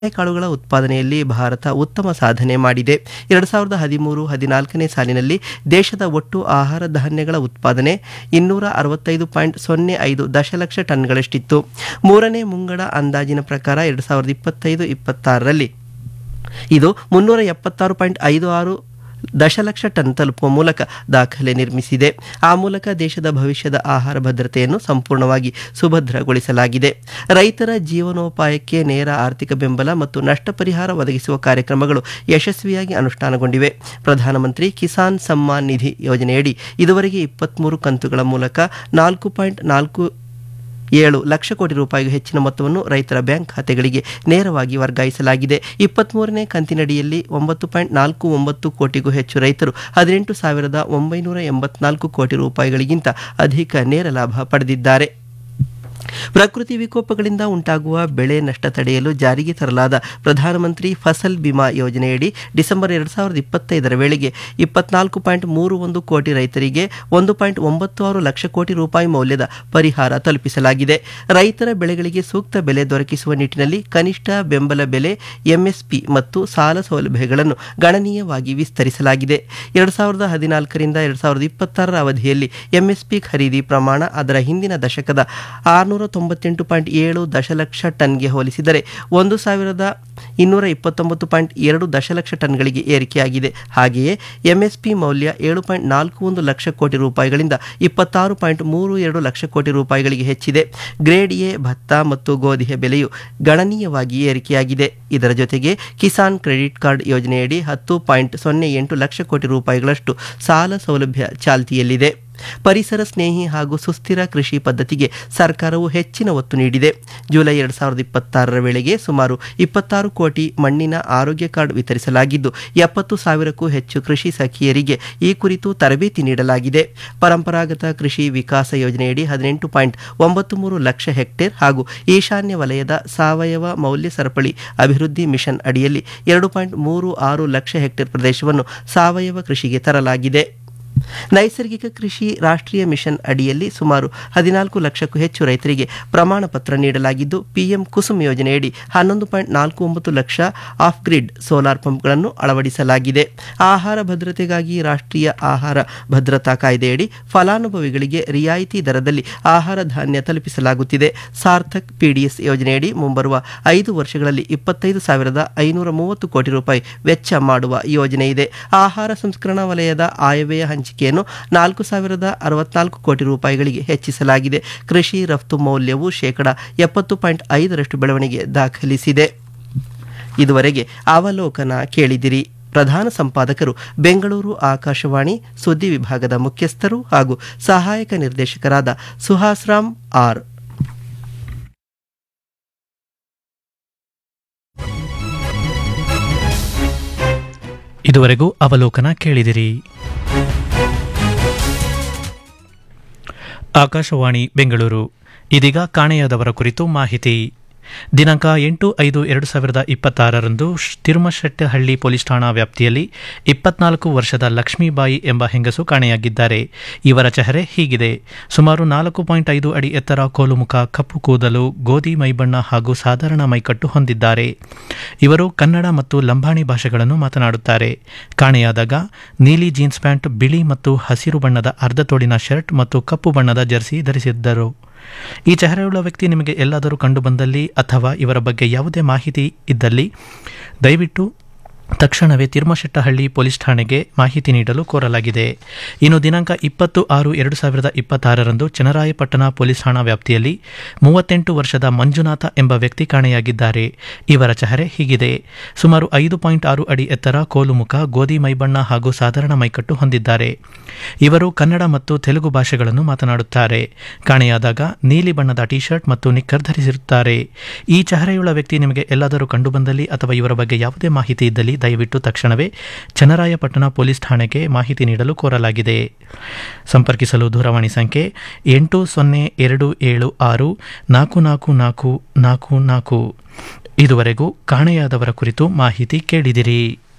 ಕಾಳುಗಳ ಉತ್ಪಾದನೆಯಲ್ಲಿ ಭಾರತ ಉತ್ತಮ ಸಾಧನೆ ಮಾಡಿದೆ ಎರಡು ಸಾವಿರದ ಹದಿಮೂರು ಹದಿನಾಲ್ಕನೇ ಸಾಲಿನಲ್ಲಿ ದೇಶದ ಒಟ್ಟು ಆಹಾರ ಧಾನ್ಯಗಳ ಉತ್ಪಾದನೆ ಇನ್ನೂರ ಅರವತ್ತೈದು ಪಾಯಿಂಟ್ ಸೊನ್ನೆ ಐದು ದಶಲಕ್ಷ ಟನ್ಗಳಷ್ಟಿತ್ತು ಮೂರನೇ ಮುಂಗಡ ಅಂದಾಜಿನ ಪ್ರಕಾರ ಎರಡು ಸಾವಿರದ ಇಪ್ಪತ್ತೈದು ಇಪ್ಪತ್ತಾರರಲ್ಲಿ ಇದು ಮುನ್ನೂರ ಎಪ್ಪತ್ತಾರು ಪಾಯಿಂಟ್ ಐದು ಆರು ದಶಲಕ್ಷ ಟನ್ ತಲುಪುವ ಮೂಲಕ ದಾಖಲೆ ನಿರ್ಮಿಸಿದೆ ಆ ಮೂಲಕ ದೇಶದ ಭವಿಷ್ಯದ ಆಹಾರ ಭದ್ರತೆಯನ್ನು ಸಂಪೂರ್ಣವಾಗಿ ಸುಭದ್ರಗೊಳಿಸಲಾಗಿದೆ ರೈತರ ಜೀವನೋಪಾಯಕ್ಕೆ ನೇರ ಆರ್ಥಿಕ ಬೆಂಬಲ ಮತ್ತು ನಷ್ಟ ಪರಿಹಾರ ಒದಗಿಸುವ ಕಾರ್ಯಕ್ರಮಗಳು ಯಶಸ್ವಿಯಾಗಿ ಅನುಷ್ಠಾನಗೊಂಡಿವೆ ಪ್ರಧಾನಮಂತ್ರಿ ಕಿಸಾನ್ ಸಮ್ಮಾನ್ ನಿಧಿ ಯೋಜನೆಯಡಿ ಇದುವರೆಗೆ ಇಪ್ಪತ್ತ್ಮೂರು ಕಂತುಗಳ ಮೂಲಕ ನಾಲ್ಕು ಪಾಯಿಂಟ್ ನಾಲ್ಕು ಏಳು ಲಕ್ಷ ಕೋಟಿ ರೂಪಾಯಿಗೂ ಹೆಚ್ಚಿನ ಮೊತ್ತವನ್ನು ರೈತರ ಬ್ಯಾಂಕ್ ಖಾತೆಗಳಿಗೆ ನೇರವಾಗಿ ವರ್ಗಾಯಿಸಲಾಗಿದೆ ಇಪ್ಪತ್ಮೂರನೇ ಕಂತಿನಡಿಯಲ್ಲಿ ಒಂಬತ್ತು ಪಾಯಿಂಟ್ ನಾಲ್ಕು ಒಂಬತ್ತು ಕೋಟಿಗೂ ಹೆಚ್ಚು ರೈತರು ಹದಿನೆಂಟು ಸಾವಿರದ ಒಂಬೈನೂರ ಎಂಬತ್ನಾಲ್ಕು ಕೋಟಿ ರೂಪಾಯಿಗಳಿಗಿಂತ ಅಧಿಕ ನೇರ ಲಾಭ ಪಡೆದಿದ್ದಾರೆ ಪ್ರಕೃತಿ ವಿಕೋಪಗಳಿಂದ ಉಂಟಾಗುವ ಬೆಳೆ ನಷ್ಟ ತಡೆಯಲು ಜಾರಿಗೆ ತರಲಾದ ಪ್ರಧಾನಮಂತ್ರಿ ಫಸಲ್ ಬಿಮಾ ಯೋಜನೆಯಡಿ ಡಿಸೆಂಬರ್ ಎರಡು ಸಾವಿರದ ಇಪ್ಪತ್ತೈದರ ವೇಳೆಗೆ ಇಪ್ಪತ್ನಾಲ್ಕು ಪಾಯಿಂಟ್ ಮೂರು ಒಂದು ಕೋಟಿ ರೈತರಿಗೆ ಒಂದು ಪಾಯಿಂಟ್ ಒಂಬತ್ತು ಆರು ಲಕ್ಷ ಕೋಟಿ ರೂಪಾಯಿ ಮೌಲ್ಯದ ಪರಿಹಾರ ತಲುಪಿಸಲಾಗಿದೆ ರೈತರ ಬೆಳೆಗಳಿಗೆ ಸೂಕ್ತ ಬೆಲೆ ದೊರಕಿಸುವ ನಿಟ್ಟಿನಲ್ಲಿ ಕನಿಷ್ಠ ಬೆಂಬಲ ಬೆಲೆ ಎಂಎಸ್ಪಿ ಮತ್ತು ಸಾಲ ಸೌಲಭ್ಯಗಳನ್ನು ಗಣನೀಯವಾಗಿ ವಿಸ್ತರಿಸಲಾಗಿದೆ ಎರಡು ಸಾವಿರದ ಹದಿನಾಲ್ಕರಿಂದ ಎರಡು ಸಾವಿರದ ಇಪ್ಪತ್ತಾರರ ಅವಧಿಯಲ್ಲಿ ಎಂಎಸ್ಪಿ ಖರೀದಿ ಪ್ರಮಾಣ ಅದರ ಹಿಂದಿನ ದಶಕದ ಆರುನೂರ ತೊಂಬತ್ತೆಂಟು ಪಾಯಿಂಟ್ ಏಳು ದಶಲಕ್ಷ ಟನ್ಗೆ ಹೋಲಿಸಿದರೆ ಒಂದು ಸಾವಿರದ ಇನ್ನೂರ ಇಪ್ಪತ್ತೊಂಬತ್ತು ಪಾಯಿಂಟ್ ಎರಡು ದಶಲಕ್ಷ ಟನ್ಗಳಿಗೆ ಏರಿಕೆಯಾಗಿದೆ ಹಾಗೆಯೇ ಎಂಎಸ್ಪಿ ಮೌಲ್ಯ ಏಳು ಪಾಯಿಂಟ್ ನಾಲ್ಕು ಒಂದು ಲಕ್ಷ ಕೋಟಿ ರೂಪಾಯಿಗಳಿಂದ ಇಪ್ಪತ್ತಾರು ಪಾಯಿಂಟ್ ಮೂರು ಎರಡು ಲಕ್ಷ ಕೋಟಿ ರೂಪಾಯಿಗಳಿಗೆ ಹೆಚ್ಚಿದೆ ಗ್ರೇಡ್ ಎ ಭತ್ತ ಮತ್ತು ಗೋಧಿಯ ಬೆಲೆಯು ಗಣನೀಯವಾಗಿ ಏರಿಕೆಯಾಗಿದೆ ಇದರ ಜೊತೆಗೆ ಕಿಸಾನ್ ಕ್ರೆಡಿಟ್ ಕಾರ್ಡ್ ಯೋಜನೆಯಡಿ ಹತ್ತು ಪಾಯಿಂಟ್ ಸೊನ್ನೆ ಎಂಟು ಲಕ್ಷ ಕೋಟಿ ರೂಪಾಯಿಗಳಷ್ಟು ಸಾಲ ಸೌಲಭ್ಯ ಚಾಲ್ತಿಯಲ್ಲಿದೆ ಪರಿಸರ ಸ್ನೇಹಿ ಹಾಗೂ ಸುಸ್ಥಿರ ಕೃಷಿ ಪದ್ಧತಿಗೆ ಸರ್ಕಾರವು ಹೆಚ್ಚಿನ ಒತ್ತು ನೀಡಿದೆ ಜುಲೈ ಎರಡು ಸಾವಿರದ ಇಪ್ಪತ್ತಾರರ ವೇಳೆಗೆ ಸುಮಾರು ಇಪ್ಪತ್ತಾರು ಕೋಟಿ ಮಣ್ಣಿನ ಆರೋಗ್ಯ ಕಾರ್ಡ್ ವಿತರಿಸಲಾಗಿದ್ದು ಎಪ್ಪತ್ತು ಸಾವಿರಕ್ಕೂ ಹೆಚ್ಚು ಕೃಷಿ ಸಖಿಯರಿಗೆ ಈ ಕುರಿತು ತರಬೇತಿ ನೀಡಲಾಗಿದೆ ಪರಂಪರಾಗತ ಕೃಷಿ ವಿಕಾಸ ಯೋಜನೆಯಡಿ ಹದಿನೆಂಟು ಪಾಯಿಂಟ್ ಒಂಬತ್ತು ಮೂರು ಲಕ್ಷ ಹೆಕ್ಟೇರ್ ಹಾಗೂ ಈಶಾನ್ಯ ವಲಯದ ಸಾವಯವ ಮೌಲ್ಯ ಸರಪಳಿ ಅಭಿವೃದ್ಧಿ ಮಿಷನ್ ಅಡಿಯಲ್ಲಿ ಎರಡು ಪಾಯಿಂಟ್ ಮೂರು ಆರು ಲಕ್ಷ ಹೆಕ್ಟೇರ್ ಪ್ರದೇಶವನ್ನು ಸಾವಯವ ಕೃಷಿಗೆ ತರಲಾಗಿದೆ ನೈಸರ್ಗಿಕ ಕೃಷಿ ರಾಷ್ಟ್ರೀಯ ಮಿಷನ್ ಅಡಿಯಲ್ಲಿ ಸುಮಾರು ಹದಿನಾಲ್ಕು ಲಕ್ಷಕ್ಕೂ ಹೆಚ್ಚು ರೈತರಿಗೆ ಪ್ರಮಾಣ ಪತ್ರ ನೀಡಲಾಗಿದ್ದು ಪಿಎಂ ಕುಸುಮ್ ಯೋಜನೆಯಡಿ ಹನ್ನೊಂದು ಪಾಯಿಂಟ್ ನಾಲ್ಕು ಒಂಬತ್ತು ಲಕ್ಷ ಆಫ್ ಗ್ರಿಡ್ ಸೋಲಾರ್ ಪಂಪ್ಗಳನ್ನು ಅಳವಡಿಸಲಾಗಿದೆ ಆಹಾರ ಭದ್ರತೆಗಾಗಿ ರಾಷ್ಟ್ರೀಯ ಆಹಾರ ಭದ್ರತಾ ಕಾಯ್ದೆಯಡಿ ಫಲಾನುಭವಿಗಳಿಗೆ ರಿಯಾಯಿತಿ ದರದಲ್ಲಿ ಆಹಾರ ಧಾನ್ಯ ತಲುಪಿಸಲಾಗುತ್ತಿದೆ ಸಾರ್ಥಕ್ ಪಿಡಿಎಸ್ ಯೋಜನೆಯಡಿ ಮುಂಬರುವ ಐದು ವರ್ಷಗಳಲ್ಲಿ ಇಪ್ಪತ್ತೈದು ಸಾವಿರದ ಐನೂರ ಮೂವತ್ತು ಕೋಟಿ ರೂಪಾಯಿ ವೆಚ್ಚ ಮಾಡುವ ಯೋಜನೆ ಇದೆ ಆಹಾರ ಸಂಸ್ಕರಣಾ ವಲಯದ ಆಯವ್ಯಯ ಹಂಚಿಕೆಯನ್ನು ನಾಲ್ಕು ಸಾವಿರದ ಅರವತ್ನಾಲ್ಕು ಕೋಟಿ ರೂಪಾಯಿಗಳಿಗೆ ಹೆಚ್ಚಿಸಲಾಗಿದೆ ಕೃಷಿ ರಫ್ತು ಮೌಲ್ಯವು ಶೇಕಡ ಎಪ್ಪತ್ತು ಪಾಯಿಂಟ್ ಐದರಷ್ಟು ಬೆಳವಣಿಗೆ ದಾಖಲಿಸಿದೆ ಇದುವರೆಗೆ ಅವಲೋಕನ ಕೇಳಿದಿರಿ ಪ್ರಧಾನ ಸಂಪಾದಕರು ಬೆಂಗಳೂರು ಆಕಾಶವಾಣಿ ಸುದ್ದಿ ವಿಭಾಗದ ಮುಖ್ಯಸ್ಥರು ಹಾಗೂ ಸಹಾಯಕ ನಿರ್ದೇಶಕರಾದ ಸುಹಾಸ್ರಾಮ್ ಆರ್ ಇದುವರೆಗೂ ಅವಲೋಕನ ಕೇಳಿದಿರಿ ಆಕಾಶವಾಣಿ ಬೆಂಗಳೂರು ಇದೀಗ ಕಾಣೆಯಾದವರ ಕುರಿತು ಮಾಹಿತಿ ದಿನಾಂಕ ಎಂಟು ಐದು ಎರಡು ಸಾವಿರದ ಇಪ್ಪತ್ತಾರರಂದು ತಿರುಮಶೆಟ್ಟಹಳ್ಳಿ ಪೊಲೀಸ್ ಠಾಣಾ ವ್ಯಾಪ್ತಿಯಲ್ಲಿ ಇಪ್ಪತ್ನಾಲ್ಕು ವರ್ಷದ ಲಕ್ಷ್ಮೀಬಾಯಿ ಎಂಬ ಹೆಂಗಸು ಕಾಣೆಯಾಗಿದ್ದಾರೆ ಇವರ ಚೆಹರೆ ಹೀಗಿದೆ ಸುಮಾರು ನಾಲ್ಕು ಪಾಯಿಂಟ್ ಐದು ಅಡಿ ಎತ್ತರ ಕೋಲುಮುಖ ಕಪ್ಪು ಕೂದಲು ಗೋಧಿ ಮೈಬಣ್ಣ ಹಾಗೂ ಸಾಧಾರಣ ಮೈಕಟ್ಟು ಹೊಂದಿದ್ದಾರೆ ಇವರು ಕನ್ನಡ ಮತ್ತು ಲಂಬಾಣಿ ಭಾಷೆಗಳನ್ನು ಮಾತನಾಡುತ್ತಾರೆ ಕಾಣೆಯಾದಾಗ ನೀಲಿ ಜೀನ್ಸ್ ಪ್ಯಾಂಟ್ ಬಿಳಿ ಮತ್ತು ಹಸಿರು ಬಣ್ಣದ ಅರ್ಧ ತೋಳಿನ ಶರ್ಟ್ ಮತ್ತು ಕಪ್ಪು ಬಣ್ಣದ ಜರ್ಸಿ ಧರಿಸಿದ್ದರು ಈ ಚೆಹರೆಯುಳ್ಳ ವ್ಯಕ್ತಿ ನಿಮಗೆ ಎಲ್ಲಾದರೂ ಕಂಡುಬಂದಲ್ಲಿ ಅಥವಾ ಇವರ ಬಗ್ಗೆ ಯಾವುದೇ ಮಾಹಿತಿ ಇದ್ದಲ್ಲಿ ದಯವಿಟ್ಟು ತಕ್ಷಣವೇ ತಿರುಮಶೆಟ್ಟಹಳ್ಳಿ ಪೊಲೀಸ್ ಠಾಣೆಗೆ ಮಾಹಿತಿ ನೀಡಲು ಕೋರಲಾಗಿದೆ ಇನ್ನು ದಿನಾಂಕ ಇಪ್ಪತ್ತು ಆರು ಎರಡು ಸಾವಿರದ ಇಪ್ಪತ್ತಾರರಂದು ಚನ್ನರಾಯಪಟ್ಟಣ ಪೊಲೀಸ್ ಠಾಣಾ ವ್ಯಾಪ್ತಿಯಲ್ಲಿ ಮೂವತ್ತೆಂಟು ವರ್ಷದ ಮಂಜುನಾಥ ಎಂಬ ವ್ಯಕ್ತಿ ಕಾಣೆಯಾಗಿದ್ದಾರೆ ಇವರ ಚಹರೆ ಹೀಗಿದೆ ಸುಮಾರು ಐದು ಪಾಯಿಂಟ್ ಆರು ಅಡಿ ಎತ್ತರ ಕೋಲುಮುಖ ಗೋಧಿ ಮೈಬಣ್ಣ ಹಾಗೂ ಸಾಧಾರಣ ಮೈಕಟ್ಟು ಹೊಂದಿದ್ದಾರೆ ಇವರು ಕನ್ನಡ ಮತ್ತು ತೆಲುಗು ಭಾಷೆಗಳನ್ನು ಮಾತನಾಡುತ್ತಾರೆ ಕಾಣೆಯಾದಾಗ ನೀಲಿ ಬಣ್ಣದ ಟಿ ಶರ್ಟ್ ಮತ್ತು ನಿಕ್ಕರ್ ಧರಿಸಿರುತ್ತಾರೆ ಈ ಚಹರೆಯುಳ್ಳ ವ್ಯಕ್ತಿ ನಿಮಗೆ ಎಲ್ಲಾದರೂ ಕಂಡುಬಂದಲ್ಲಿ ಅಥವಾ ಇವರ ಬಗ್ಗೆ ಯಾವುದೇ ಮಾಹಿತಿ ಇದ್ದಲ್ಲಿ ದಯವಿಟ್ಟು ತಕ್ಷಣವೇ ಚನ್ನರಾಯಪಟ್ಟಣ ಪೊಲೀಸ್ ಠಾಣೆಗೆ ಮಾಹಿತಿ ನೀಡಲು ಕೋರಲಾಗಿದೆ ಸಂಪರ್ಕಿಸಲು ದೂರವಾಣಿ ಸಂಖ್ಯೆ ಎಂಟು ಸೊನ್ನೆ ಎರಡು ಏಳು ಆರು ನಾಲ್ಕು ನಾಲ್ಕು ನಾಲ್ಕು ನಾಲ್ಕು ನಾಲ್ಕು ಇದುವರೆಗೂ ಕಾಣೆಯಾದವರ ಕುರಿತು ಮಾಹಿತಿ ಕೇಳಿದಿರಿ